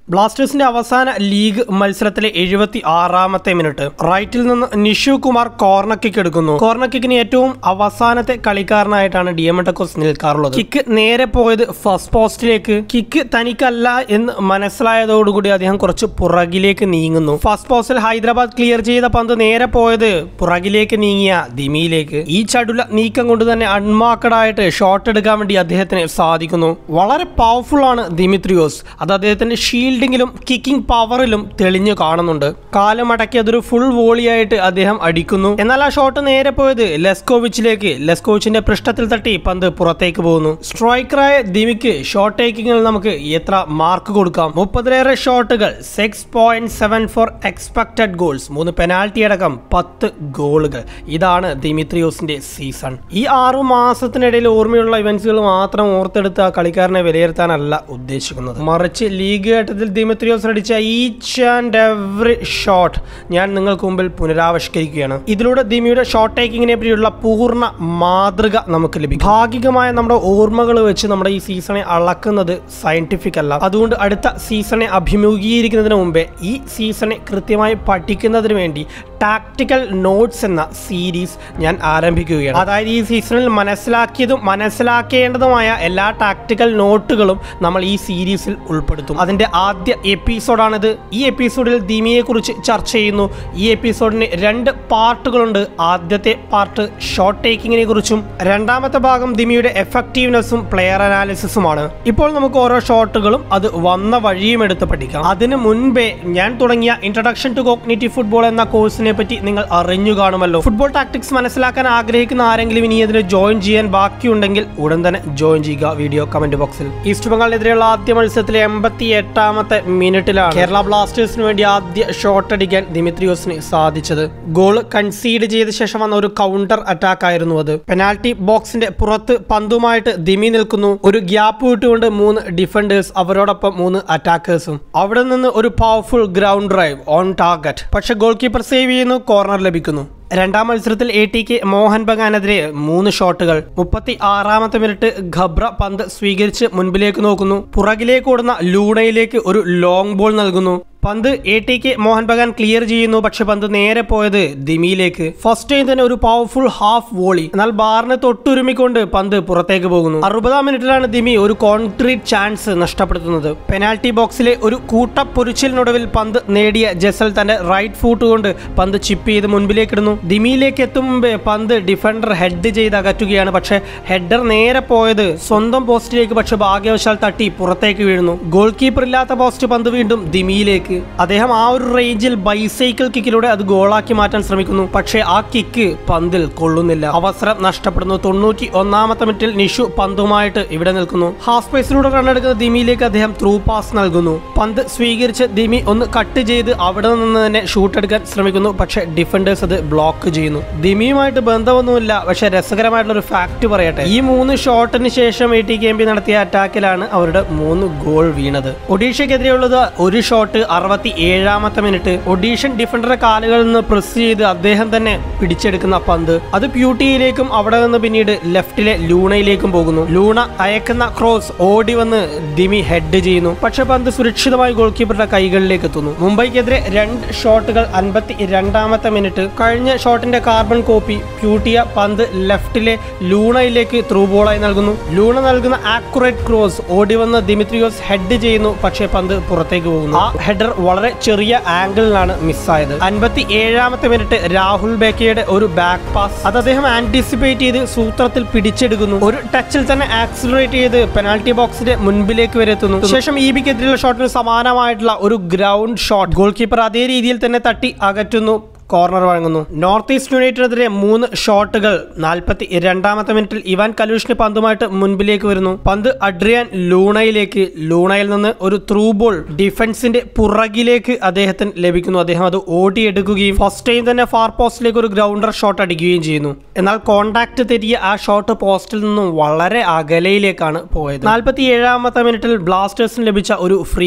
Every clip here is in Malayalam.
ബ്ലാസ്റ്റേഴ്സിന്റെ അവസാന ലീഗ് മത്സരത്തിലെ എഴുപത്തി ആറാമത്തെ മിനിറ്റ് റൈറ്റിൽ നിന്ന് നിഷു കുമാർ കോർണർ കിക്ക് എടുക്കുന്നു കോർണർ കിക്കിന് ഏറ്റവും അവസാനത്തെ കളിക്കാരനായിട്ടാണ് ഡിയമണ്ടക്കോസ് നിൽക്കാറുള്ളത് കിക്ക് നേരെ പോയത് ഫസ്റ്റ് പോസ്റ്റിലേക്ക് കിക്ക് തനിക്കല്ല എന്ന് മനസ്സിലായതോടുകൂടി അദ്ദേഹം കുറച്ച് പുറകിലേക്ക് നീങ്ങുന്നു ഫസ്റ്റ് പോസ്റ്റിൽ ഹൈദരാബാദ് ക്ലിയർ ചെയ്ത പന്ത് നേരെ പോയത് പുറകിലേക്ക് നീങ്ങിയ ദിമിയിലേക്ക് ഈ ചടുല നീക്കം കൊണ്ട് തന്നെ അൺമാർക്കഡ് ആയിട്ട് ഷോട്ട് എടുക്കാൻ വേണ്ടി അദ്ദേഹത്തിന് സാധിക്കുന്നു വളരെ പവർഫുൾ ആണ് ദിമിത്രിയോസ് അത് അദ്ദേഹത്തിന്റെ ഷീൽഡിങ്ങിലും കിക്കിംഗ് പവറിലും തെളിഞ്ഞു കാണുന്നുണ്ട് കാലം അടക്കി അതൊരു ഫുൾ വോളിയായിട്ട് അദ്ദേഹം അടിക്കുന്നു എന്നാൽ ആ ഷോട്ട് നേരെ പോയത് ലെസ്കോവിച്ചിലേക്ക് ലെസ്കോവിച്ചിന്റെ പൃഷ്ഠത്തിൽ തട്ടി പന്ത് പുറത്തേക്ക് പോകുന്നു സ്ട്രൈക്കറായ ദിമിക്ക് ഷോട്ട് ടേക്കിങ്ങിൽ നമുക്ക് എത്ര മാർക്ക് കൊടുക്കാം മുപ്പതിലേറെ ഷോട്ടുകൾ six point seven four expected goals മൂന്ന് പെനാൽറ്റി അടക്കം പത്ത് ഗോളുകൾ ഇതാണ് ദിമിത്രിയോസിന്റെ സീസൺ ഈ ആറു മാസത്തിനിടയിൽ ഓർമ്മയുള്ള ഇവന്റ്സുകൾ മാത്രം ഓർത്തെടുത്ത് ആ കളിക്കാരനെ വിലയിരുത്താനല്ല ഉദ്ദേശിക്കുന്നത് മറിച്ച് ലീഗ് ഘട്ടത്തിൽ ദിമിത്രിയോസ് അടിച്ച ഈച്ച് ആൻഡ് എവറി ഷോട്ട് ഞാൻ നിങ്ങൾക്ക് മുമ്പിൽ പുനരാവിഷ്കരിക്കുകയാണ് ഇതിലൂടെ ദിമിയുടെ ഷോട്ട് ടേക്കിങ്ങിനെ പറ്റിയുള്ള പൂർണ്ണ മാതൃക നമുക്ക് ലഭിക്കും ഭാഗികമായ നമ്മുടെ ഓർമ്മകൾ വെച്ച് നമ്മുടെ ഈ സീസണെ അളക്കുന്നത് സയന്റിഫിക് അല്ല അതുകൊണ്ട് അടുത്ത സീസണെ അഭിമുഖീകരിക്കുന്നതിന് മുമ്പേ ഈ സീസണെ കൃത്യമായി പഠിക്കുന്നതിന് വേണ്ടി ടാക്ടിക്കൽ നോട്ട്സ് എന്ന സീരീസ് ഞാൻ ആരംഭിക്കുകയാണ് അതായത് ഈ സീസണിൽ മനസ്സിലാക്കിയതും മനസ്സിലാക്കേണ്ടതുമായ എല്ലാ ടാക്ടിക്കൽ നോട്ടുകളും നമ്മൾ ഈ സീരീസിൽ ഉൾപ്പെടുത്തും അതിന്റെ ആദ്യ എപ്പിസോഡാണിത് ഈ എപ്പിസോഡിൽ ദിമിയെ കുറിച്ച് ചർച്ച ചെയ്യുന്നു ഈ എപ്പിസോഡിന് രണ്ട് പാർട്ടുകളുണ്ട് ആദ്യത്തെ പാർട്ട് ഷോട്ട് ടേക്കിങ്ങിനെ കുറിച്ചും രണ്ടാമത്തെ ഭാഗം ദിമിയുടെ എഫക്റ്റീവ്നെസ്സും പ്ലെയർ അനാലിസിസുമാണ് ഇപ്പോൾ നമുക്ക് ഓരോ ഷോട്ടുകളും അത് വന്ന വഴിയും എടുത്ത് പഠിക്കാം അതിനു മുൻപേ ഞാൻ തുടങ്ങിയ ഇൻട്രഡക്ഷൻ ടു കോഗ്നേറ്റീവ് ഫുട്ബോൾ എന്ന കോഴ്സിനെ പറ്റി നിങ്ങൾ അറിഞ്ഞു കാണുമല്ലോ ഫുട്ബോൾ ടാക്ടിക്സ് മനസ്സിലാക്കാൻ ആഗ്രഹിക്കുന്ന ആരെങ്കിലും ഇനി അതിന് ജോയിൻ ചെയ്യാൻ ബാക്കിയുണ്ടെങ്കിൽ ഉടൻ തന്നെ ജോയിൻ ചെയ്യുക വീഡിയോ കമന്റ് ബോക്സിൽ ഈസ്റ്റ് ബംഗാളിനെതിരെയുള്ള ആദ്യ മത്സരത്തിലെ എൺപത്തി എട്ടാമത്തെ മിനിറ്റിലാണ് കേരള ബ്ലാസ്റ്റേഴ്സിന് വേണ്ടി ആദ്യ ഷോട്ട് അടിക്കാൻ ദിമിത്രിയോസിന് സാധിച്ചത് ഗോൾ കൺസീഡ് ചെയ്ത ശേഷം വന്ന ഒരു കൗണ്ടർ അറ്റാക്ക് ആയിരുന്നു അത് പെനാൽറ്റി ബോക്സിന്റെ പുറത്ത് പന്തുമായിട്ട് ദിമി നിൽക്കുന്നു ഒരു ഗ്യാപ്പ് വിട്ടുകൊണ്ട് മൂന്ന് ഡിഫൻഡേഴ്സ് അവരോടൊപ്പം മൂന്ന് അറ്റാക്കേഴ്സും അവിടെ നിന്ന് ഒരു powerful ground drive on target പക്ഷെ ഗോൾ കീപ്പർ സേവ് ചെയ്യുന്നു കോർണർ ലഭിക്കുന്നു രണ്ടാം മത്സരത്തിൽ എ ടി കെ മോഹൻ ബഗാനെതിരെ മൂന്ന് ഷോട്ടുകൾ മുപ്പത്തി ആറാമത്തെ മിനിറ്റ് ഖബ്ര പന്ത് സ്വീകരിച്ച് മുൻപിലേക്ക് നോക്കുന്നു പുറകിലേക്ക് ഓടുന്ന ലൂണയിലേക്ക് ഒരു ലോങ് ബോൾ നൽകുന്നു പന്ത് A T K Mohun Bagan clear ചെയ്യുന്നു പക്ഷെ പന്ത് നേരെ പോയത് ദിമിയിലേക്ക് ഫസ്റ്റ് ടൈം തന്നെ ഒരു പവർഫുൾ ഹാഫ് വോളി എന്നാൽ ബാറിനെ തൊട്ടുരുമിക്കൊണ്ട് പന്ത് പുറത്തേക്ക് പോകുന്നു അറുപതാം മിനിറ്റിലാണ് ദിമി ഒരു കോൺക്രീറ്റ് ചാൻസ് നഷ്ടപ്പെടുത്തുന്നത് പെനാൽറ്റി ബോക്സിലെ ഒരു കൂട്ടപ്പൊരിച്ചിലിനൊടുവിൽ പന്ത് നേടിയ ജസൽ തന്റെ റൈറ്റ് ഫൂട്ട് കൊണ്ട് പന്ത് ചിപ്പ് ചെയ്ത് മുൻപിലേക്ക് ഇടുന്നു ദിമിയിലേക്ക് എത്തും മുമ്പേ പന്ത് ഡിഫൻഡർ ഹെഡ് ചെയ്ത് അകറ്റുകയാണ് പക്ഷെ ഹെഡർ നേരെ പോയത് സ്വന്തം പോസ്റ്റിലേക്ക് പക്ഷെ ഭാഗ്യവശാൽ തട്ടി പുറത്തേക്ക് വീഴുന്നു ഗോൾ കീപ്പർ ഇല്ലാത്ത പോസ്റ്റ് പന്ത് വീണ്ടും ദിമിയിലേക്ക് അദ്ദേഹം ആ ഒരു റേഞ്ചിൽ ബൈസൈക്കിൾ കിക്കിലൂടെ അത് ഗോളാക്കി മാറ്റാൻ ശ്രമിക്കുന്നു പക്ഷേ ആ കിക്ക് പന്തിൽ കൊള്ളുന്നില്ല അവസരം നഷ്ടപ്പെടുന്നു തൊണ്ണൂറ്റി ഒന്നാമത്തെ മിനിറ്റിൽ നിഷു പന്തുമായിട്ട് ഇവിടെ നിൽക്കുന്നു ഹാഫ് സ്പേസിലൂടെ റണ്ണെടുക്കുന്ന ദിമിയിലേക്ക് അദ്ദേഹം ത്രൂ പാസ് നൽകുന്നു പന്ത് സ്വീകരിച്ച് ദിമി ഒന്ന് കട്ട് ചെയ്ത് അവിടെ നിന്ന് തന്നെ ഷൂട്ട് എടുക്കാൻ ശ്രമിക്കുന്നു പക്ഷേ ഡിഫൻഡേഴ്സ് അത് ബ്ലോക്ക് ചെയ്യുന്നു ദിമിയുമായിട്ട് ബന്ധമൊന്നുമില്ല പക്ഷേ രസകരമായിട്ടുള്ള ഒരു ഫാക്ട് പറയട്ടെ ഈ മൂന്ന് ഷോട്ടിന് ശേഷം A T K M P നടത്തിയ അറ്റാക്കിലാണ് അവരുടെ മൂന്ന് ഗോൾ വീണത് ഒഡീഷയ്ക്കെതിരെയുള്ളത് ഒരു ഷോട്ട് അറുപത്തി ഏഴാമത്തെ മിനിറ്റ് ഒഡീഷൻ ഡിഫൻഡറുടെ കാലുകളിൽ നിന്ന് പ്രസ് ചെയ്ത് അദ്ദേഹം തന്നെ പിടിച്ചെടുക്കുന്ന പന്ത് അത് പ്യൂട്ടിയിലേക്കും അവിടെ നിന്ന് പിന്നീട് ലെഫ്റ്റിലെ ലൂണയിലേക്കും പോകുന്നു ലൂണ അയക്കുന്ന ക്രോസ് ഓടി വന്ന് ദിമി ഹെഡ് ചെയ്യുന്നു പക്ഷെ പന്ത് സുരക്ഷിതമായി ഗോൾ കീപ്പറുടെ കൈകളിലേക്ക് എത്തുന്നു മുംബൈക്കെതിരെ രണ്ട് ഷോട്ടുകൾ അൻപത്തി രണ്ടാമത്തെ മിനിറ്റ് കഴിഞ്ഞ ഷോട്ടിന്റെ കാർബൺ കോപ്പി പ്യൂട്ടിയ പന്ത് ലെഫ്റ്റിലെ ലൂണയിലേക്ക് ത്രൂ ബോളായി നൽകുന്നു ലൂണ നൽകുന്ന ആക്യുറേറ്റ് ക്രോസ് ഓടി വന്ന് ദിമിത്രിയോസ് ഹെഡ് ചെയ്യുന്നു പക്ഷേ പന്ത് പുറത്തേക്ക് പോകുന്നു ആ ഹെഡർ വളരെ ചെറിയ ആംഗിളിലാണ് മിസ്സായത് അൻപത്തി ഏഴാമത്തെ മിനിറ്റ് രാഹുൽ ബേക്കയുടെ ഒരു ബാക്ക് പാസ് അത് അദ്ദേഹം ആന്റിസിപ്പേറ്റ് ചെയ്ത് സൂത്രത്തിൽ പിടിച്ചെടുക്കുന്നു ഒരു ടച്ചിൽ തന്നെ ആക്സിലറേറ്റ് ചെയ്ത് പെനാൽറ്റി ബോക്സിന്റെ മുൻപിലേക്ക് വരെ എത്തുന്നു ശേഷം ഇ ബിക്കെതിരെയുള്ള ഷോട്ടിന് സമാനമായിട്ടുള്ള ഒരു ഗ്രൗണ്ട് ഷോട്ട് ഗോൾ കീപ്പർ അതേ രീതിയിൽ തന്നെ തട്ടി അകറ്റുന്നു കോർണർ വഴങ്ങുന്നു നോർത്ത് ഈസ്റ്റ് യുണൈറ്റഡിനെതിരെ മൂന്ന് ഷോട്ടുകൾ നാൽപ്പത്തി രണ്ടാമത്തെ മിനിറ്റിൽ ഇവാൻ കലൂഷിന് പന്തുമായിട്ട് മുൻപിലേക്ക് വരുന്നു പന്ത് അഡ്രിയാൻ ലൂണയിലേക്ക് ലൂണയിൽ നിന്ന് ഒരു ത്രൂ ബോൾ ഡിഫൻസിന്റെ പുറകിലേക്ക് അദ്ദേഹത്തിന് ലഭിക്കുന്നു അദ്ദേഹം അത് ഓടിയെടുക്കുകയും ഫസ്റ്റ് ടൈം തന്നെ ഫാർ പോസ്റ്റിലേക്ക് ഒരു ഗ്രൗണ്ടർ ഷോട്ട് അടിക്കുകയും ചെയ്യുന്നു എന്നാൽ കോണ്ടാക്ട് തെറ്റിയ ആ ഷോട്ട് പോസ്റ്റിൽ നിന്നും വളരെ അകലയിലേക്കാണ് പോയത് നാൽപ്പത്തി ഏഴാമത്തെ മിനിറ്റിൽ ബ്ലാസ്റ്റേഴ്സിന് ലഭിച്ച ഒരു ഫ്രീ കിക്ക്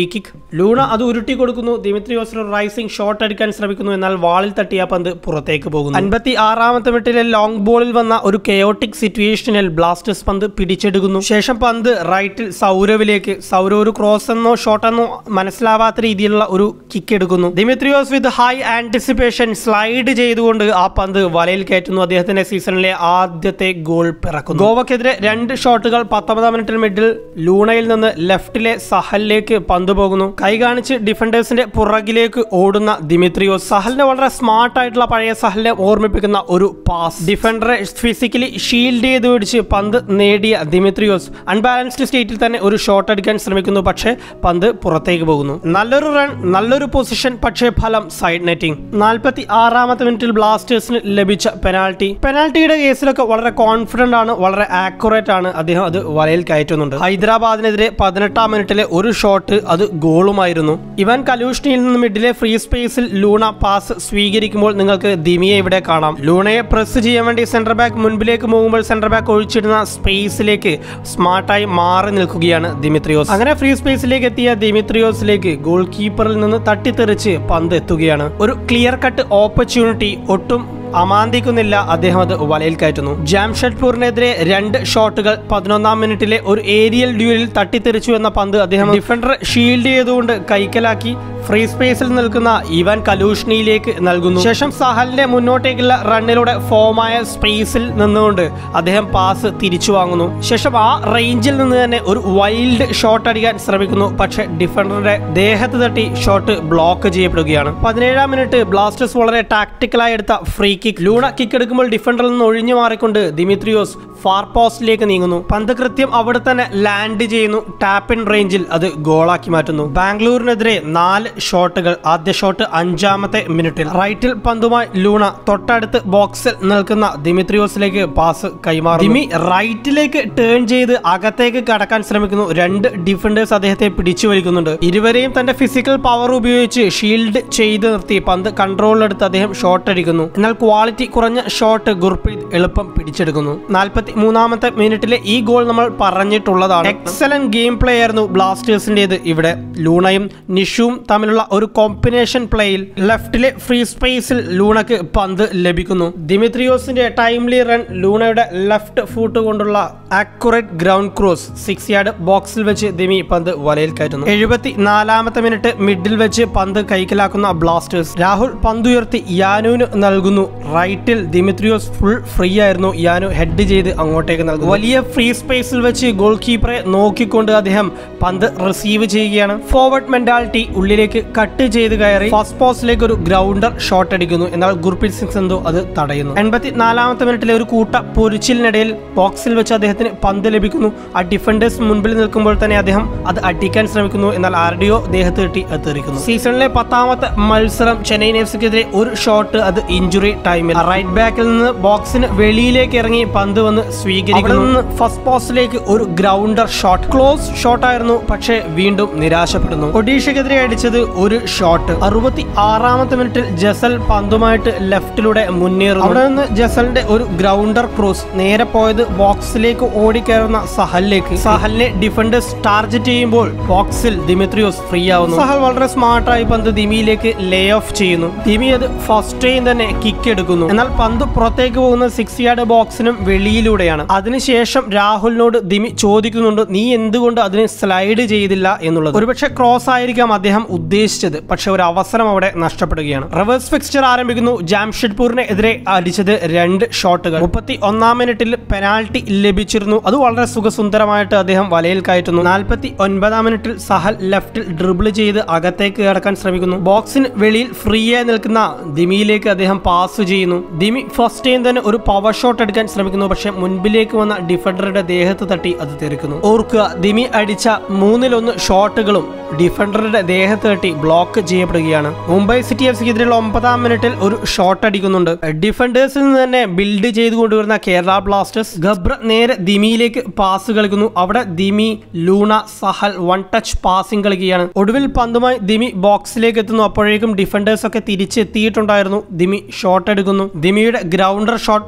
ലൂണ അത് ഉരുട്ടി കൊടുക്കുന്നു ദിമിത്രിയോസ് ഒരു റൈസിംഗ് ഷോട്ട് അടിക്കാൻ ശ്രമിക്കുന്നു എന്നാൽ വാളിൽ തട്ടിയ പന്ത് പുറത്തേക്ക് പോകുന്നു അൻപത്തി ആറാമത്തെ മിനിറ്റിലെ ലോങ് ബോളിൽ വന്ന ഒരു കെയോട്ടിക് സിറ്റുവേഷനിൽ ബ്ലാസ്റ്റേഴ്സ് പന്ത് പിടിച്ചെടുക്കുന്നു ശേഷം പന്ത് റൈറ്റിൽ സൗരവിലേക്ക് സൗരവ് ഒരു ക്രോസ് എന്നോ ഷോട്ട് എന്നോ മനസ്സിലാവാത്ത രീതിയിലുള്ള ഒരു കിക്ക് എടുക്കുന്നു Dimitrios with high anticipation slide ചെയ്തുകൊണ്ട് ആ പന്ത് വലയിൽ കയറ്റുന്നു അദ്ദേഹത്തിന്റെ സീസണിലെ ആദ്യത്തെ ഗോൾ പിറക്കുന്നു ഗോവക്കെതിരെ രണ്ട് ഷോട്ടുകൾ പത്തൊമ്പതാം മിനിറ്റിൽ മിഡിൽ ലൂണയിൽ നിന്ന് ലെഫ്റ്റിലെ സഹലിലേക്ക് പന്ത് പോകുന്നു കൈ കാണിച്ച് ഡിഫൻഡേഴ്സിന്റെ പുറകിലേക്ക് ഓടുന്ന ദിമിത്രിയോസ് സഹലിനെ വളരെ സ്മാർട്ട് ആയിട്ടുള്ള പഴയ സഹലിനെ ഓർമ്മിപ്പിക്കുന്ന ഒരു പാസ് ഡിഫൻഡറെ ഫിസിക്കലി ഷീൽഡ് ചെയ്ത് പിടിച്ച് പന്ത് നേടിയ ദിമിത്രിയോസ് അൺബാലൻസ്ഡ് സ്റ്റേറ്റിൽ തന്നെ ഒരു ഷോട്ട് അടിക്കാൻ ശ്രമിക്കുന്നു പക്ഷേ പന്ത് പുറത്തേക്ക് പോകുന്നു നല്ലൊരു റൺ നല്ലൊരു പൊസിഷൻ പക്ഷേ ഫലം സൈഡ് നെറ്റിംഗ് നാൽപ്പത്തി ആറാമത്തെ മിനിറ്റിൽ ബ്ലാസ്റ്റേഴ്സിന് ലഭിച്ച പെനാൽറ്റി പെനാൽറ്റിയുടെ കേസിലൊക്കെ വളരെ കോൺഫിഡന്റ് ആണ് വളരെ ആക്യുറേറ്റ് ആണ് അദ്ദേഹം അത് വലയിൽ കയറ്റുന്നുണ്ട് ഹൈദരാബാദിനെതിരെ പതിനെട്ടാം മിനിറ്റിലെ ഒരു ഷോട്ട് അത് ഗോളുമായിരുന്നു ഇവൻ കലൂഷ്ണിയിൽ നിന്ന് മിഡിലെ ഫ്രീ സ്പേസിൽ ലൂണ പാസ് സ്വീകരിക്കുമ്പോൾ നിങ്ങൾക്ക് ദിമിയെ ഇവിടെ കാണാം ലൂണയെ പ്രസ് ചെയ്യാൻ വേണ്ടി സെന്റർ ബാക്ക് മുൻപിലേക്ക് പോകുമ്പോൾ സെന്റർ ബാക്ക് ഒഴിച്ചിടുന്ന സ്പേസിലേക്ക് സ്മാർട്ടായി മാറി നിൽക്കുകയാണ് ദിമിത്രിയോസ് അങ്ങനെ ഫ്രീ സ്പേസിലേക്ക് എത്തിയ ദിമിത്രിയോസിലേക്ക് ഗോൾ കീപ്പറിൽ നിന്ന് തട്ടിത്തെറിച്ച് പന്ത് എത്തുകയാണ് ഒരു ക്ലിയർ കട്ട് ഓപ്പർച്യൂണിറ്റി ഒട്ടും അമാന്തിക്കുന്നില്ല അദ്ദേഹം അത് വലയിൽ കയറ്റുന്നു ജാംഷഡ്പൂരിനെതിരെ രണ്ട് ഷോട്ടുകൾ പതിനൊന്നാം മിനിറ്റിലെ ഒരു ഏരിയൽ ഡ്യൂലിൽ തട്ടിത്തെറിച്ചു എന്ന പന്ത് അദ്ദേഹം ഡിഫൻഡർ ഷീൽഡ് ചെയ്തുകൊണ്ട് കൈക്കലാക്കി ഫ്രീ സ്പേസിൽ നിൽക്കുന്ന ഇവാൻ കലൂഷ്ണിയിലേക്ക് നൽകുന്നു ശേഷം സഹലിന്റെ മുന്നോട്ടേക്കുള്ള റണ്ണിലൂടെ ഫോമായ സ്പേസിൽ നിന്നുകൊണ്ട് അദ്ദേഹം പാസ് തിരിച്ചു വാങ്ങുന്നു ശേഷം ആ റേഞ്ചിൽ നിന്ന് തന്നെ ഒരു വൈൽഡ് ഷോട്ട് അടിക്കാൻ ശ്രമിക്കുന്നു പക്ഷെ ഡിഫൻഡറുടെ ദേഹത്ത് തട്ടി ഷോട്ട് ബ്ലോക്ക് ചെയ്യപ്പെടുകയാണ് പതിനേഴാം മിനിറ്റ് ബ്ലാസ്റ്റേഴ്സ് വളരെ ടാക്ടിക്കലായി എടുത്ത ഫ്രീ കിക്ക് ലൂണ കിക്ക് എടുക്കുമ്പോൾ ഡിഫൻഡറിൽ നിന്ന് ഒഴിഞ്ഞു മാറിക്കൊണ്ട് ദിമിത്രിയോസ് ഫാർ പോസ്റ്റിലേക്ക് നീങ്ങുന്നു പന്ത് കൃത്യം അവിടെ തന്നെ ലാൻഡ് ചെയ്യുന്നു ടാപ്പ് ഇൻ റേഞ്ചിൽ അത് ഗോളാക്കി മാറ്റുന്നു ബാംഗ്ലൂരിനെതിരെ നാല് ഷോട്ടുകൾ ആദ്യ ഷോട്ട് അഞ്ചാമത്തെ മിനിറ്റിൽ റൈറ്റിൽ പന്തുമായി ലൂണ തൊട്ടടുത്ത് ബോക്സിൽ നിൽക്കുന്ന ദിമിത്രിയോസിലേക്ക് പാസ് കൈമാറും ദിമി റൈറ്റിലേക്ക് ടേൺ ചെയ്ത് അകത്തേക്ക് കടക്കാൻ ശ്രമിക്കുന്നു രണ്ട് ഡിഫൻഡേഴ്സ് അദ്ദേഹത്തെ പിടിച്ചു വലിക്കുന്നുണ്ട് ഇരുവരെയും തന്റെ ഫിസിക്കൽ പവർ ഉപയോഗിച്ച് ഷീൽഡ് ചെയ്ത് നിർത്തി പന്ത് കൺട്രോളിലെടുത്ത് അദ്ദേഹം ഷോട്ട് അടിക്കുന്നു എന്നാൽ ക്വാളിറ്റി കുറഞ്ഞ ഷോട്ട് ഗുർപ്രീത് എളുപ്പം പിടിച്ചെടുക്കുന്നു നാൽപ്പത്തി മൂന്നാമത്തെ മിനിറ്റിലെ ഈ ഗോൾ നമ്മൾ പറഞ്ഞിട്ടുള്ളതാണ് എക്സലന്റ് ഗെയിം പ്ലേ ആയിരുന്നു ബ്ലാസ്റ്റേഴ്സിന്റേത് ഇവിടെ ലൂണയും നിഷുവും തമ്മിലുള്ള ഒരു കോമ്പിനേഷൻ പ്ലേയിൽ ലെഫ്റ്റിലെ ഫ്രീ സ്പേസിൽ ലൂണക്ക് പന്ത് ലഭിക്കുന്നു ദിമിത്രിയോസിന്റെ ടൈംലി റൺ ലൂണയുടെ ലെഫ്റ്റ് ഫൂട്ട് കൊണ്ടുള്ള accurate ground cross six yard ബോക്സിൽ വെച്ച് ദിമി പന്ത് വലയിൽ കയറ്റുന്നു എഴുപത്തി നാലാമത്തെ മിനിറ്റ് മിഡിൽ വെച്ച് പന്ത് കൈക്കലാക്കുന്ന ബ്ലാസ്റ്റേഴ്സ് രാഹുൽ പന്തുയർത്തി യാനുവിന് നൽകുന്നു റൈറ്റിൽ ദിമിത്രിയോസ് ഫുൾ ഫ്രീ ആയിരുന്നു യാനു ഹെഡ് ചെയ്ത് അങ്ങോട്ടേക്ക് നൽകുന്നു വലിയ ഫ്രീ സ്പേസിൽ വെച്ച് ഗോൾ കീപ്പറെ നോക്കിക്കൊണ്ട് അദ്ദേഹം പന്ത് റിസീവ് ചെയ്യുകയാണ് ഫോർവേഡ് മെന്റാലിറ്റി ഉള്ളിലേക്ക് കട്ട് ചെയ്ത് കയറി ഫസ്റ്റ് പോസ്റ്റിലേക്ക് ഒരു ഗ്രൗണ്ടർ ഷോട്ട് അടിക്കുന്നു എന്നാൽ ഗുർപ്രീത് സിംഗ് സന്ധു അത് തടയുന്നു എൺപത്തി നാലാമത്തെ മിനിറ്റിലെ ഒരു കൂട്ട പൊരിച്ചിലിനിടയിൽ ബോക്സിൽ വെച്ച് അദ്ദേഹത്തിന് പന്ത് ലഭിക്കുന്നു ആ ഡിഫൻഡേഴ്സ് മുൻപിൽ നിൽക്കുമ്പോൾ തന്നെ അദ്ദേഹം അത് അടിക്കാൻ ശ്രമിക്കുന്നു എന്നാൽ ആരുടെയോ ദേഹത്ത് കിട്ടി അത് തെറിക്കുന്നു സീസണിലെ പത്താമത്തെ മത്സരം ചെന്നൈയിൻ എഫ് സിക്കെതിരെ ഒരു ഷോട്ട് അത് ഇഞ്ചുറി ടൈമിൽ റൈറ്റ് ബാക്കിൽ നിന്ന് ബോക്സിന് വെളിയിലേക്ക് ഇറങ്ങി പന്ത് വന്ന് സ്വീകരിക്കുന്നു നിന്ന് ഫസ്റ്റ് പോസ്റ്റിലേക്ക് ഒരു ഗ്രൗണ്ടർ ഷോട്ട് ക്ലോസ് ഷോട്ട് ആയിരുന്നു പക്ഷേ വീണ്ടും നിരാശപ്പെടുന്നു ഒഡീഷയ്ക്കെതിരെ അടിച്ചത് ഒരു ഷോട്ട് അറുപത്തി ആറാമത്തെ മിനിറ്റിൽ ജസൽ പന്തുമായിട്ട് ലെഫ്റ്റിലൂടെ മുന്നേറുന്നു അവിടെ നിന്ന് ജസലിന്റെ ഒരു ഗ്രൗണ്ടർ ക്രോസ് നേരെ പോയത് ബോക്സിലേക്ക് ഓടിക്കയറുന്ന സഹലിലേക്ക് സഹലിനെ ഡിഫൻഡേഴ്സ് ടാർഗറ്റ് ചെയ്യുമ്പോൾ ബോക്സിൽ ദിമിത്രിയോസ് ഫ്രീ ആവുന്നു സഹൽ വളരെ സ്മാർട്ടായി പന്ത് ദിമിയിലേക്ക് ലേ ഓഫ് ചെയ്യുന്നു ദിമി അത് ഫസ്റ്റ് ടൈം തന്നെ കിക്ക് എടുക്കുന്നു എന്നാൽ പന്ത് പുറത്തേക്ക് പോകുന്ന സിക്സ് യാർഡ് ബോക്സിനും വെളിയിലൂടെയാണ് അതിനുശേഷം രാഹുലിനോട് ദിമി ചോദിക്കുന്നുണ്ട് നീ എന്തുകൊണ്ട് അതിന് സ്ലൈഡ് ചെയ്തില്ല എന്നുള്ളത് ഒരുപക്ഷെ ക്രോസ് ആയിരിക്കാം അദ്ദേഹം ഉദ്ദേശിച്ചത് പക്ഷെ ഒരു അവസരം അവിടെ നഷ്ടപ്പെടുകയാണ് റിവേഴ്സ് ഫിക്സ്ചർ ആരംഭിക്കുന്നു ജാംഷഡ്പൂരിനെ എതിരെ അടിച്ചത് രണ്ട് ഷോട്ടുകൾ മുപ്പത്തി ഒന്നാം മിനിറ്റിൽ പെനാൽറ്റി ലഭിച്ചിരുന്നു അത് വളരെ സുഖസുന്ദരമായിട്ട് അദ്ദേഹം വലയിൽ കയറ്റുന്നു നാൽപ്പത്തി ഒൻപതാം മിനിറ്റിൽ സഹൽ ലെഫ്റ്റിൽ ഡ്രിബിൾ ചെയ്ത് അകത്തേക്ക് കടക്കാൻ ശ്രമിക്കുന്നു ബോക്സിന് വെളിയിൽ ഫ്രീ ആയി നിൽക്കുന്ന ദിമിയിലേക്ക് അദ്ദേഹം പാസ് ചെയ്യുന്നു ദിമി ഫസ്റ്റ് ടൈം തന്നെ ഒരു പവർ ഷോട്ട് എടുക്കാൻ ശ്രമിക്കുന്നു പക്ഷെ മുൻപിലേക്ക് വന്ന ഡിഫൻഡറുടെ ദേഹത്ത് തട്ടി അത് തെറിക്കുന്നു ഓർക്കുക ദിമി അടിച്ച മൂന്നിലൊന്ന് ഷോട്ടുകളും ഡിഫൻഡറുടെ ദേഹത്ത് തട്ടി ബ്ലോക്ക് ചെയ്യപ്പെടുകയാണ് മുംബൈ സിറ്റി എഫ് സിക്കെതിരെയുള്ള ഒമ്പതാം മിനിറ്റിൽ ഒരു ഷോട്ട് അടിക്കുന്നുണ്ട് ഡിഫൻഡേഴ്സിൽ നിന്ന് തന്നെ ബിൽഡ് ചെയ്ത് കൊണ്ടുവരുന്ന കേരള ബ്ലാസ്റ്റേഴ്സ് ഗബ്ര നേരെ ദിമിയിലേക്ക് പാസ് കളിക്കുന്നു അവിടെ Dimi Luna Sahal one touch passing കളിക്കുകയാണ് ഒടുവിൽ പന്തുമായി ദിമി ബോക്സിലേക്ക് എത്തുന്നു അപ്പോഴേക്കും ഡിഫൻഡേഴ്സ് ഒക്കെ തിരിച്ചെത്തിയിട്ടുണ്ടായിരുന്നു ദിമി ഷോട്ട് എടുക്കുന്നു ദിമിയുടെ ഗ്രൗണ്ടർ ഷോട്ട്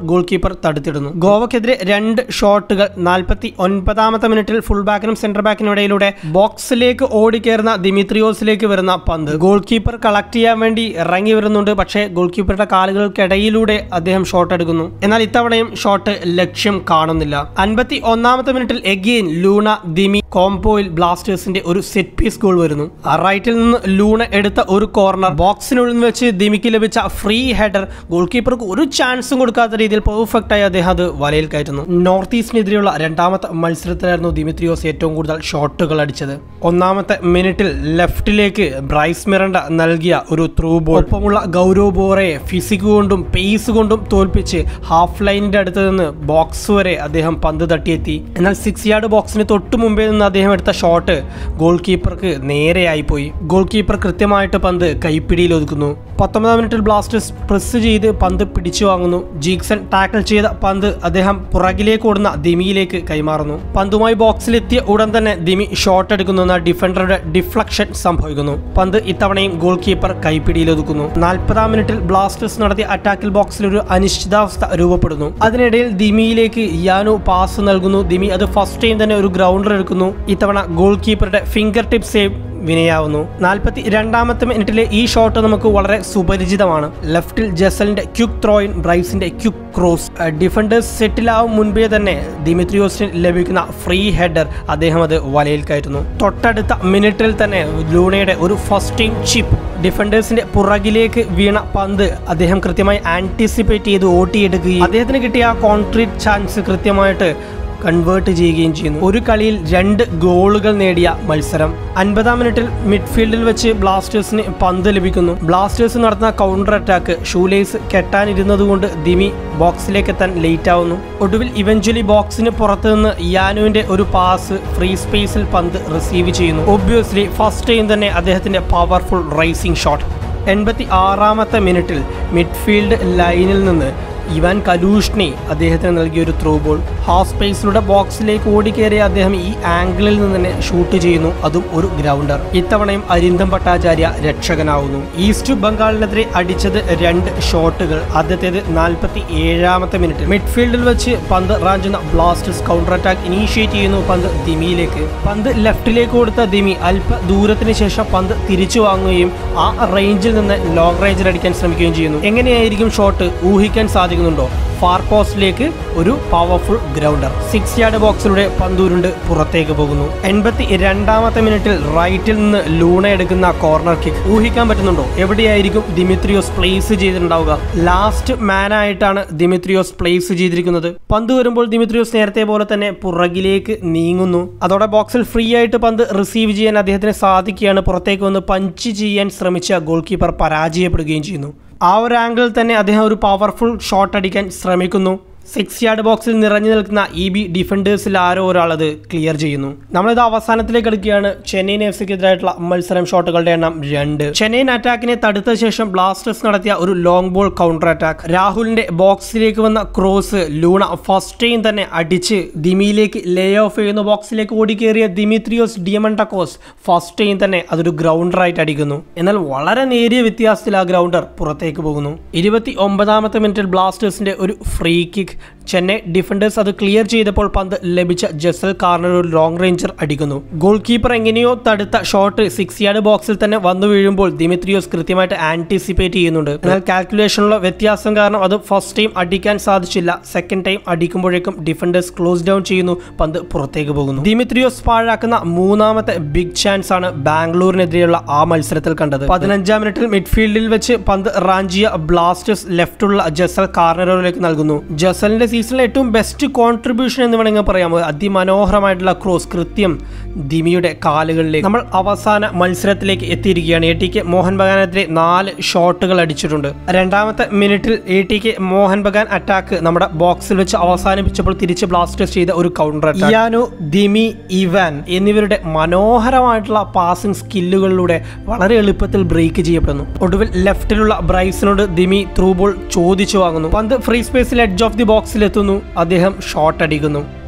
ഗോൾ കീപ്പർ തടുത്തിടുന്നു ഗോവക്കെതിരെ രണ്ട് ഷോട്ടുകൾ നാൽപ്പത്തി ഒൻപതാമത്തെ മിനിറ്റിൽ ഫുൾ ബാക്കിനും സെന്റർ ബാക്കിനും ഇടയിലൂടെ ബോക്സിലേക്ക് ഓടിക്കയറുന്ന ദിമിത്രിയോസിലേക്ക് വരുന്ന പന്ത് ഗോൾ കീപ്പർ കളക്ട് ചെയ്യാൻ വേണ്ടി ഇറങ്ങി വരുന്നുണ്ട് പക്ഷേ ഗോൾ കീപ്പറുടെ കാലുകൾക്കിടയിലൂടെ അദ്ദേഹം ഷോട്ട് എടുക്കുന്നു എന്നാൽ ഇത്തവണയും ഷോട്ട് ലക്ഷ്യം കാണുന്നില്ല അൻപത്തി ഒന്നാമത്തെ മിനിറ്റിൽ എഗെയിൻ ലൂണ ദിമി കോംപോയിൽ ബ്ലാസ്റ്റേഴ്സിന്റെ ഒരു സെറ്റ് പീസ് ഗോൾ വരുന്നു ആ റൈറ്റിൽ നിന്ന് ലൂണ എടുത്ത ഒരു കോർണർ ബോക്സിനുള്ളിൽ നിന്ന് വെച്ച് ദിമിക്ക് ലഭിച്ച ഫ്രീ ഹെഡർ ഗോൾ കീപ്പർക്ക് ഒരു ചാൻസും കൊടുക്കാത്ത രീതിയിൽ പെർഫെക്റ്റ് ആയി അദ്ദേഹം അത് വലയിൽ കയറ്റുന്നു നോർത്ത് ഈസ്റ്റിനെതിരെയുള്ള രണ്ടാമത്തെ മത്സരത്തിലായിരുന്നു ദിമിത്രിയോസ് ഏറ്റവും കൂടുതൽ ഷോട്ടുകൾ അടിച്ചത് ഒന്നാമത്തെ മിനിറ്റിൽ ലെഫ്റ്റിലേക്ക് ബ്രൈസ് മിറണ്ട നൽകിയ ഒരു ത്രൂ ബോൾ ഒപ്പമുള്ള ഗൗരവ് ബോറയെ ഫിസിക് കൊണ്ടും പേസ് കൊണ്ടും തോൽപ്പിച്ച് ഹാഫ് ലൈനിന്റെ അടുത്ത് നിന്ന് ബോക്സ് വരെ അദ്ദേഹം പന്ത് തട്ടിയെത്തി എന്നാൽ സിക്സ് യാർഡ് ബോക്സിന് തൊട്ട് മുമ്പേ നിന്ന് അദ്ദേഹം എടുത്ത ഷോട്ട് ഗോൾ കീപ്പർക്ക് നേരെയായി പോയി ഗോൾ കീപ്പർ കൃത്യമായിട്ട് പന്ത് കൈപ്പിടിയിൽ ഒതുക്കുന്നു പത്തൊമ്പതാം മിനിറ്റിൽ ബ്ലാസ്റ്റേഴ്സ് പ്രസ് ചെയ്ത് പന്ത് പിടിച്ചു വാങ്ങുന്നു ജീക്സൺ ടാക്കിൾ ചെയ്ത പന്ത് അദ്ദേഹം പുറകിലേക്ക് ഓടുന്ന ദിമിയിലേക്ക് കൈമാറുന്നു പന്തുമായി ബോക്സിലെത്തിയ ഉടൻ തന്നെ ദിമി ഷോട്ട് എടുക്കുന്നു എന്ന ഡിഫൻഡറുടെ ഡിഫ്ലക്ഷൻ സംഭവിക്കുന്നു പന്ത് ഇത്തവണയും ഗോൾ കീപ്പർ കൈപ്പിടിയിൽ ഒതുക്കുന്നു നാൽപ്പതാം മിനിറ്റിൽ ബ്ലാസ്റ്റേഴ്സ് നടത്തിയ അറ്റാക്കിൽ ബോക്സിൽ ഒരു അനിശ്ചിതാവസ്ഥ രൂപപ്പെടുന്നു അതിനിടയിൽ ദിമിയിലേക്ക് യാനു പാസ് നൽകുന്നു ദിമി അത് ഫസ്റ്റ് ടൈം തന്നെ ഒരു ഗ്രൗണ്ടർ എടുക്കുന്നു ഇത്തവണ ഗോൾ കീപ്പറുടെ ഫിംഗർ ടിപ്പ് സേവ് വിനയാവുന്നു നാൽപ്പത്തി രണ്ടാമത്തെ മിനിറ്റിലെ ഈ ഷോട്ട് നമുക്ക് വളരെ സുപരിചിതമാണ് ലെഫ്റ്റിൽ ജസലിന്റെ ക്യുക്ക് ത്രോയിൻ ബ്രൈസിന്റെ ക്യുക്ക് ക്രോസ് ഡിഫൻഡേഴ്സ് സെറ്റിലാവും മുൻപേ തന്നെ ദിമിത്രിയോസിന് ലഭിക്കുന്ന ഫ്രീ ഹെഡർ അദ്ദേഹം അത് വലയിൽ കയറ്റുന്നു തൊട്ടടുത്ത മിനിറ്റിൽ തന്നെ ലൂണയുടെ ഒരു ഫസ്റ്റ് ടൈം ചിപ്പ് ഡിഫൻഡേഴ്സിന്റെ പുറകിലേക്ക് വീണ പന്ത് അദ്ദേഹം കൃത്യമായി ആന്റിസിപ്പേറ്റ് ചെയ്ത് ഓട്ടിയെടുക്കുകയും അദ്ദേഹത്തിന് കിട്ടിയ ആ കോൺക്രീറ്റ് ചാൻസ് കൃത്യമായിട്ട് കൺവേർട്ട് ചെയ്യുകയും ചെയ്യുന്നു ഒരു കളിയിൽ രണ്ട് ഗോളുകൾ നേടിയ മത്സരം അൻപതാം മിനിറ്റിൽ മിഡ്ഫീൽഡിൽ വെച്ച് ബ്ലാസ്റ്റേഴ്സിന് പന്ത് ലഭിക്കുന്നു ബ്ലാസ്റ്റേഴ്സ് നടത്തുന്ന കൗണ്ടർ അറ്റാക്ക് ഷൂലേസ് കെട്ടാനിരുന്നതുകൊണ്ട് ദിമി ബോക്സിലേക്ക് എത്താൻ ലേറ്റ് ആവുന്നു ഒടുവിൽ ഇവഞ്ച്വലി ബോക്സിന് പുറത്ത് നിന്ന് യാനുവിന്റെ ഒരു പാസ് ഫ്രീ സ്പേസിൽ പന്ത് റിസീവ് ചെയ്യുന്നു ഒബ്വിയസ്ലി ഫസ്റ്റ് ടൈം തന്നെ അദ്ദേഹത്തിന്റെ പവർഫുൾ റൈസിംഗ് ഷോട്ട് എൺപത്തി ആറാമത്തെ മിനിറ്റിൽ മിഡ്ഫീൽഡ് ലൈനിൽ നിന്ന് ഇവാൻ കലൂഷ്ണി അദ്ദേഹത്തിന് നൽകിയ ഒരു ത്രൂ ബോൾ ഹാഫ് സ്പേസിലൂടെ ബോക്സിലേക്ക് ഓടിക്കേറിയ അദ്ദേഹം ഈ ആംഗിളിൽ നിന്ന് തന്നെ ഷൂട്ട് ചെയ്യുന്നു അതും ഒരു ഗ്രൗണ്ടർ ഇത്തവണയും അരിന്തം ഭട്ടാചാര്യ രക്ഷകനാവുന്നു ഈസ്റ്റ് ബംഗാളിനെതിരെ അടിച്ചത് രണ്ട് ഷോട്ടുകൾ ആദ്യത്തേത് നാൽപ്പത്തി ഏഴാമത്തെ മിനിറ്റ് മിഡ്ഫീൽഡിൽ വെച്ച് പന്ത് റാഞ്ചുന്ന ബ്ലാസ്റ്റേഴ്സ് കൗണ്ടർ അറ്റാക്ക് ഇനീഷ്യേറ്റ് ചെയ്യുന്നു പന്ത് ദിമിയിലേക്ക് പന്ത് ലെഫ്റ്റിലേക്ക് കൊടുത്ത ദിമി അല്പ ദൂരത്തിന് ശേഷം പന്ത് തിരിച്ചു വാങ്ങുകയും ആ റേഞ്ചിൽ നിന്ന് ലോങ് റേഞ്ചിൽ അടിക്കാൻ ശ്രമിക്കുകയും ചെയ്യുന്നു എങ്ങനെയായിരിക്കും ഷോട്ട് ഊഹിക്കാൻ സാധിക്കുന്നുണ്ടോ ഫാർ പോസ്റ്റിലേക്ക് ഒരു പവർഫുൾ ഗ്രൗണ്ടർ സിക്സ് യാർഡ് ബോക്സിലൂടെ പന്തൂരുണ്ട് പുറത്തേക്ക് പോകുന്നു എൺപത്തി രണ്ടാമത്തെ മിനിറ്റിൽ റൈറ്റിൽ നിന്ന് ലൂണ എടുക്കുന്ന കോർണർ കിക്ക് ഊഹിക്കാൻ പറ്റുന്നുണ്ടോ എവിടെയായിരിക്കും ദിമിത്രിയോസ് പ്ലേസ് ചെയ്തിട്ടുണ്ടാവുക ലാസ്റ്റ് മാനായിട്ടാണ് ദിമിത്രിയോസ് പ്ലേസ് ചെയ്തിരിക്കുന്നത് പന്ത് വരുമ്പോൾ ദിമിത്രിയോസ് നേരത്തെ പോലെ തന്നെ പുറകിലേക്ക് നീങ്ങുന്നു അതോടെ ബോക്സിൽ ഫ്രീ ആയിട്ട് പന്ത് റിസീവ് ചെയ്യാൻ അദ്ദേഹത്തിന് സാധിക്കുകയാണ് പുറത്തേക്ക് വന്ന് പഞ്ച് ചെയ്യാൻ ശ്രമിച്ച ഗോൾ കീപ്പർ പരാജയപ്പെടുകയും ചെയ്യുന്നു ആ ഒരു ആംഗിളിൽ തന്നെ അദ്ദേഹം ഒരു പവർഫുൾ ഷോട്ട് അടിക്കാൻ ശ്രമിക്കുന്നു സിക്സ് യാർഡ് ബോക്സിൽ നിറഞ്ഞു നിൽക്കുന്ന ഇ ബി ഡിഫൻഡേഴ്സിൽ ആരോ ഒരാൾ അത് ക്ലിയർ ചെയ്യുന്നു നമ്മളിത് അവസാനത്തിലേക്ക് എടുക്കുകയാണ് ചെന്നൈയിൻ എഫ് സിക്കെതിരായിട്ടുള്ള മത്സരം ഷോട്ടുകളുടെ എണ്ണം രണ്ട് ചെന്നൈയിൻ അറ്റാക്കിനെ തടുത്ത ശേഷം ബ്ലാസ്റ്റേഴ്സ് നടത്തിയ ഒരു ലോങ് ബോൾ കൗണ്ടർ അറ്റാക്ക് രാഹുലിന്റെ ബോക്സിലേക്ക് വന്ന ക്രോസ് ലൂണ ഫസ്റ്റ് ടൈം തന്നെ അടിച്ച് ദിമിയിലേക്ക് ലേ ഓഫ് ചെയ്യുന്ന ബോക്സിലേക്ക് ഓടിക്കേറിയ ദിമിത്രിയോസ് ഡിയമണ്ടക്കോസ് ഫസ്റ്റ് ടൈം തന്നെ അതൊരു ഗ്രൗണ്ടറായിട്ട് അടിക്കുന്നു എന്നാൽ വളരെ നേരിയ വ്യത്യാസത്തിൽ ആ ഗ്രൗണ്ടർ പുറത്തേക്ക് പോകുന്നു ഇരുപത്തി ഒമ്പതാമത്തെ മിനിറ്റിൽ ബ്ലാസ്റ്റേഴ്സിന്റെ ഒരു ഫ്രീ കിക്ക് ചെന്നൈ ഡിഫൻഡേഴ്സ് അത് ക്ലിയർ ചെയ്തപ്പോൾ പന്ത് ലഭിച്ച ജസൽ കാർണർ ഒരു ലോങ് റേഞ്ചർ അടിക്കുന്നു ഗോൾ കീപ്പർ എങ്ങനെയോ തടുത്ത ഷോട്ട് സിക്സ് യാർഡ് ബോക്സിൽ തന്നെ വന്നു വീഴുമ്പോൾ ദിമിത്രിയോസ് കൃത്യമായിട്ട് ആന്റിസിപ്പേറ്റ് ചെയ്യുന്നുണ്ട് എന്നാൽ കാൽക്കുലേഷനിലുള്ള വ്യത്യാസം കാരണം അത് ഫസ്റ്റ് ടൈം അടിക്കാൻ സാധിച്ചില്ല സെക്കൻഡ് ടൈം അടിക്കുമ്പോഴേക്കും ഡിഫൻഡേഴ്സ് ക്ലോസ് ഡൗൺ ചെയ്യുന്നു പന്ത് പുറത്തേക്ക് പോകുന്നു ദിമിത്രിയോസ് പാഴാക്കുന്ന മൂന്നാമത്തെ ബിഗ് ചാൻസ് ആണ് ബാംഗ്ലൂരിനെതിരെയുള്ള ആ മത്സരത്തിൽ കണ്ടത് പതിനഞ്ചാം മിനിറ്റിൽ മിഡ്ഫീൽഡിൽ വെച്ച് പന്ത് റാഞ്ചിയ ബ്ലാസ്റ്റേഴ്സ് ലെഫ്റ്റുള്ള ജസൽ കാർണറിലേക്ക് നൽകുന്നു ജസലിന്റെ സീസണിലെ ഏറ്റവും ബെസ്റ്റ് കോൺട്രിബ്യൂഷൻ എന്ന് വേണമെങ്കിൽ പറയാം അതിമനോഹരമായിട്ടുള്ള ക്രോസ് കൃത്യം ദിമിയുടെ കാലുകളിലേക്ക് നമ്മൾ അവസാന മത്സരത്തിലേക്ക് എത്തിയിരിക്കുകയാണ് എ ടി കെ മോഹൻ ബഗാനെതിരെ നാല് ഷോട്ടുകൾ അടിച്ചിട്ടുണ്ട് രണ്ടാമത്തെ മിനിറ്റിൽ A T K Mohun Bagan attack നമ്മുടെ ബോക്സിൽ വെച്ച് അവസാനിപ്പിച്ചപ്പോൾ തിരിച്ച് ബ്ലാസ്റ്റേഴ്സ് ചെയ്ത ഒരു കൗണ്ടർ ഇയാനു ദിമി ഇവാൻ എന്നിവരുടെ മനോഹരമായിട്ടുള്ള പാസിംഗ് സ്കില്ലുകളിലൂടെ വളരെ എളുപ്പത്തിൽ ബ്രേക്ക് ചെയ്യപ്പെടുന്നു ഒടുവിൽ ലെഫ്റ്റിലുള്ള ബ്രൈസിനോട് ദിമി ത്രൂ ബോൾ ചോദിച്ചു വാങ്ങുന്നു പന്ത് ഫ്രീ സ്പേസിൽ എഡ്ജ് ഓഫ് ദി ബോക്സിൽ എത്തുന്നു അദ്ദേഹം ഷോട്ട് അടിക്കുന്നു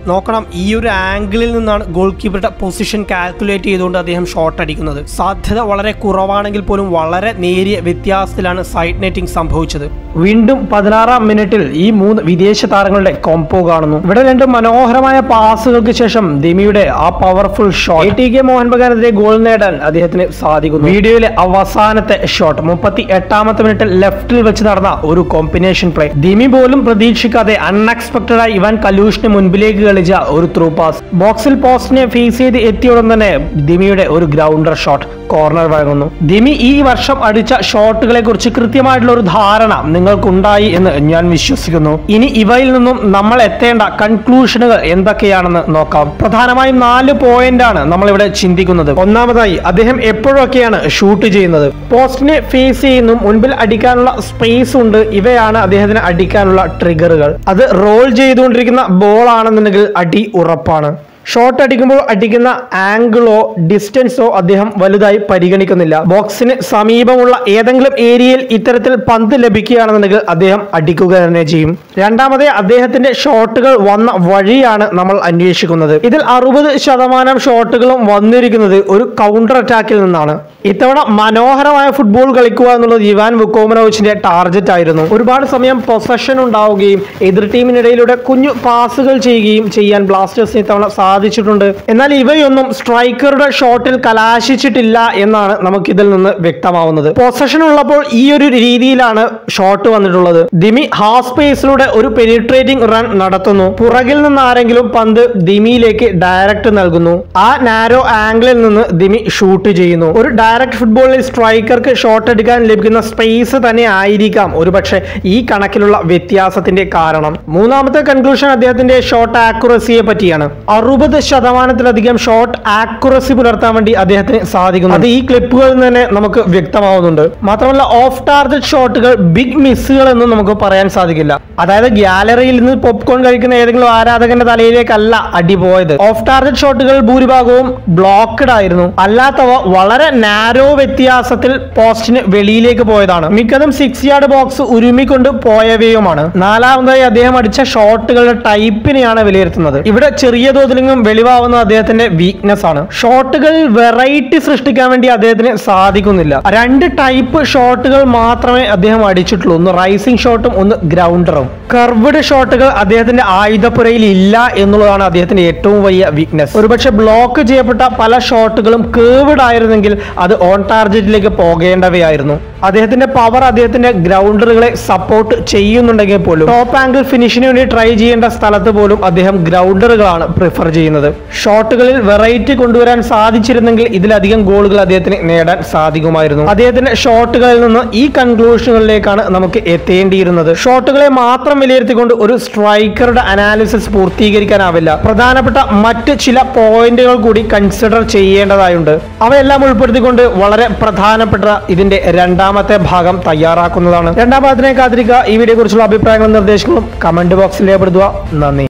നോക്കണം ഈ ഒരു ആംഗിളിൽ നിന്നാണ് ഗോൾ കീപ്പറുടെ പൊസിഷൻ കാൽക്കുലേറ്റ് ചെയ്തുകൊണ്ട് അദ്ദേഹം ഷോട്ട് അടിക്കുന്നത് സാധ്യത വളരെ കുറവാണെങ്കിൽ പോലും വളരെ നേരിയ വ്യത്യാസത്തിലാണ് സൈഡ് നെറ്റിംഗ് സംഭവിച്ചത് വീണ്ടും പതിനാറാം മിനിറ്റിൽ ഈ മൂന്ന് വിദേശ താരങ്ങളുടെ കോംപോ കാണുന്നു ഇവിടെ രണ്ട് മനോഹരമായ പാസുകൾക്ക് ശേഷം ദിമിയുടെ ആ powerful shot T K Mohun ബഗാനെതിരെ ഗോൾ നേടാൻ അദ്ദേഹത്തിന് സാധിക്കുന്നു വീഡിയോയിലെ അവസാനത്തെ ഷോട്ട് മുപ്പത്തി എട്ടാമത്തെ മിനിറ്റിൽ ലെഫ്റ്റിൽ വെച്ച് നടന്ന ഒരു കോമ്പിനേഷൻ പ്ലേ ദിമി പോലും പ്രതീക്ഷിക്കാതെ അൺഎക്സ്പെക്ടഡ് ആയി ഇവാൻ കലൂഷിന് മുൻപിലേക്ക് കളിച്ച ഒരു ത്രൂ പാസ് ബോക്സിൽ പോസ്റ്റിനെ ഫേസ് ചെയ്ത് എത്തിയോടൻ തന്നെ ദിമിയുടെ ഒരു ഗ്രൗണ്ടർ ഷോട്ട് കോർണർ വഴങ്ങുന്നു ദിമി ഈ വർഷം അടിച്ച ഷോട്ടുകളെ കുറിച്ച് കൃത്യമായിട്ടുള്ള ഒരു ധാരണ നിങ്ങൾക്കുണ്ടായി എന്ന് ഞാൻ വിശ്വസിക്കുന്നു ഇനി ഇവയിൽ നിന്നും നമ്മൾ എത്തേണ്ട കൺക്ലൂഷനുകൾ എന്തൊക്കെയാണെന്ന് നോക്കാം പ്രധാനമായും നാല് പോയിന്റ് ആണ് നമ്മൾ ഇവിടെ ചിന്തിക്കുന്നത് ഒന്നാമതായി അദ്ദേഹം എപ്പോഴൊക്കെയാണ് ഷൂട്ട് ചെയ്യുന്നത് പോസ്റ്റിനെ ഫേസ് ചെയ്യുന്നു മുൻപിൽ അടിക്കാനുള്ള സ്പേസ് ഉണ്ട് ഇവയാണ് അദ്ദേഹത്തിന് അടിക്കാനുള്ള ട്രിഗറുകൾ അത് റോൾ ചെയ്തുകൊണ്ടിരിക്കുന്ന ബോൾ ആണെന്നുണ്ടെങ്കിൽ അടി ഉറപ്പാണ് ഷോട്ട് അടിക്കുമ്പോൾ അടിക്കുന്ന ആംഗിളോ ഡിസ്റ്റൻസോ അദ്ദേഹം വലുതായി പരിഗണിക്കുന്നില്ല ബോക്സിന് സമീപമുള്ള ഏതെങ്കിലും ഏരിയയിൽ ഇത്തരത്തിൽ പന്ത് ലഭിക്കുകയാണെന്നുണ്ടെങ്കിൽ അദ്ദേഹം അടിക്കുക തന്നെ ചെയ്യും രണ്ടാമത് അദ്ദേഹത്തിന്റെ ഷോട്ടുകൾ വന്ന വഴിയാണ് നമ്മൾ അന്വേഷിക്കുന്നത് ഇതിൽ അറുപത് ശതമാനം ഷോട്ടുകളും വന്നിരിക്കുന്നത് ഒരു കൗണ്ടർ അറ്റാക്കിൽ നിന്നാണ് ഇത്തവണ മനോഹരമായ ഫുട്ബോൾ കളിക്കുക എന്നുള്ളത് ഇവാൻ വുക്കോമനോവിച്ചിന്റെ ടാർഗറ്റ് ആയിരുന്നു ഒരുപാട് സമയം പൊസഷൻ ഉണ്ടാവുകയും എതിർ ടീമിനിടയിലൂടെ കുഞ്ഞു പാസുകൾ ചെയ്യുകയും ചെയ്യാൻ ബ്ലാസ്റ്റേഴ്സിന് ഇത്തവണ സാധിച്ചിട്ടുണ്ട് എന്നാൽ ഇവയൊന്നും സ്ട്രൈക്കറുടെ ഷോട്ടിൽ കലാശിച്ചിട്ടില്ല എന്നാണ് നമുക്കിതിൽ നിന്ന് വ്യക്തമാവുന്നത് പൊസഷൻ ഉള്ളപ്പോൾ ഈ ഒരു രീതിയിലാണ് ഷോട്ട് വന്നിട്ടുള്ളത് ദിമി ഹാഫ് സ്പേസിലൂടെ ഒരു പെനിട്രേറ്റിംഗ് റൺ നടത്തുന്നു പുറകിൽ നിന്ന് ആരെങ്കിലും പന്ത് ദിമിയിലേക്ക് ഡയറക്റ്റ് നൽകുന്നു ആ നാരോ ആംഗിളിൽ നിന്ന് ദിമി ഷൂട്ട് ചെയ്യുന്നു ഒരു ഡയറക്റ്റ് ഫുട്ബോളിൽ സ്ട്രൈക്കർക്ക് ഷോട്ട് എടുക്കാൻ ലഭിക്കുന്ന സ്പേസ് തന്നെ ആയിരിക്കാം ഒരുപക്ഷെ ഈ കണക്കിലുള്ള വ്യത്യാസത്തിന്റെ കാരണം മൂന്നാമത്തെ കൺക്ലൂഷൻ അദ്ദേഹത്തിന്റെ ഷോട്ട് ആക്യുറസിയെ പറ്റിയാണ് അറുപത് ശതമാനത്തിലധികം ഷോട്ട് ആക്യുറസി പുലർത്താൻ വേണ്ടി അദ്ദേഹത്തിന് സാധിക്കുന്നു അത് ഈ ക്ലിപ്പുകളിൽ നിന്ന് തന്നെ നമുക്ക് വ്യക്തമാവുന്നുണ്ട് മാത്രമല്ല ഓഫ് ടാർഗറ്റ് ഷോട്ടുകൾ ബിഗ് മിസ്സുകൾ എന്നും നമുക്ക് പറയാൻ സാധിക്കില്ല അതായത് ഗ്യാലറിയിൽ നിന്ന് പോപ്കോൺ കഴിക്കുന്ന ഏതെങ്കിലും ആരാധകന്റെ തലയിലേക്കല്ല അടി പോയത് ഓഫ് ടാർഗറ്റ് ഷോട്ടുകൾ ഭൂരിഭാഗവും ബ്ലോക്കഡ് ആയിരുന്നു അല്ലാത്തവ വളരെ നാരോ വ്യത്യാസത്തിൽ പോസ്റ്റിന് വെളിയിലേക്ക് പോയതാണ് മിക്കതും സിക്സ് യാർഡ് ബോക്സ് ഉരുമിക്കൊണ്ട് പോയവയുമാണ് നാലാമതായി അദ്ദേഹം അടിച്ച ഷോട്ടുകളുടെ ടൈപ്പിനെയാണ് വിലയിരുത്തുന്നത് ഇവിടെ ചെറിയ തോതിലെങ്കിലും വെളിവാവുന്ന അദ്ദേഹത്തിന്റെ വീക്ക്നെസ് ആണ് ഷോട്ടുകളിൽ വെറൈറ്റി സൃഷ്ടിക്കാൻ വേണ്ടി അദ്ദേഹത്തിന് സാധിക്കുന്നില്ല രണ്ട് ടൈപ്പ് ഷോട്ടുകൾ മാത്രമേ അദ്ദേഹം അടിച്ചിട്ടുള്ളൂ ഒന്ന് റൈസിംഗ് ഷോട്ടും ഒന്ന് ഗ്രൗണ്ടറും കർവ്ഡ് ഷോട്ടുകൾ അദ്ദേഹത്തിന്റെ ആയുധപ്പുരയിൽ ഇല്ല എന്നുള്ളതാണ് അദ്ദേഹത്തിന്റെ ഏറ്റവും വലിയ വീക്ക്നെസ് ഒരുപക്ഷെ ബ്ലോക്ക് ചെയ്യപ്പെട്ട പല ഷോട്ടുകളും കേവ്ഡ് ആയിരുന്നെങ്കിൽ അത് ഓൺ ടാർഗറ്റിലേക്ക് പോകേണ്ടവയായിരുന്നു അദ്ദേഹത്തിന്റെ പവർ അദ്ദേഹത്തിന്റെ ഗ്രൗണ്ടറുകളെ സപ്പോർട്ട് ചെയ്യുന്നുണ്ടെങ്കിൽ പോലും ടോപ്പ് ആംഗിൾ ഫിനിഷിന് വേണ്ടി ട്രൈ ചെയ്യേണ്ട സ്ഥലത്ത് പോലും അദ്ദേഹം ഗ്രൗണ്ടറുകളാണ് പ്രിഫർ ചെയ്യുന്നത് ഷോട്ടുകളിൽ വെറൈറ്റി കൊണ്ടുവരാൻ സാധിച്ചിരുന്നെങ്കിൽ ഇതിലധികം ഗോളുകൾ അദ്ദേഹത്തിന് നേടാൻ സാധിക്കുമായിരുന്നു അദ്ദേഹത്തിന്റെ ഷോട്ടുകളിൽ നിന്ന് ഈ കൺക്ലൂഷനുകളിലേക്കാണ് നമുക്ക് എത്തേണ്ടിയിരുന്നത് ഷോട്ടുകളെ മാത്രം വിലയിരുത്തിക്കൊണ്ട് ഒരു സ്ട്രൈക്കറുടെ അനാലിസിസ് പൂർത്തീകരിക്കാനാവില്ല പ്രധാനപ്പെട്ട മറ്റ് ചില പോയിന്റുകൾ കൂടി കൺസിഡർ ചെയ്യേണ്ടതായുണ്ട് അവയെല്ലാം ഉൾപ്പെടുത്തിക്കൊണ്ട് വളരെ പ്രധാനപ്പെട്ട ഇതിന്റെ രണ്ടാമത്തെ ഭാഗം തയ്യാറാക്കുന്നതാണ് രണ്ടാം ഭാഗത്തിനെ കാത്തിരിക്കുക ഈ വീഡിയോ കുറിച്ചുള്ള അഭിപ്രായങ്ങളും നിർദ്ദേശങ്ങളും കമന്റ് ബോക്സിൽ രേഖപ്പെടുത്തുക നന്ദി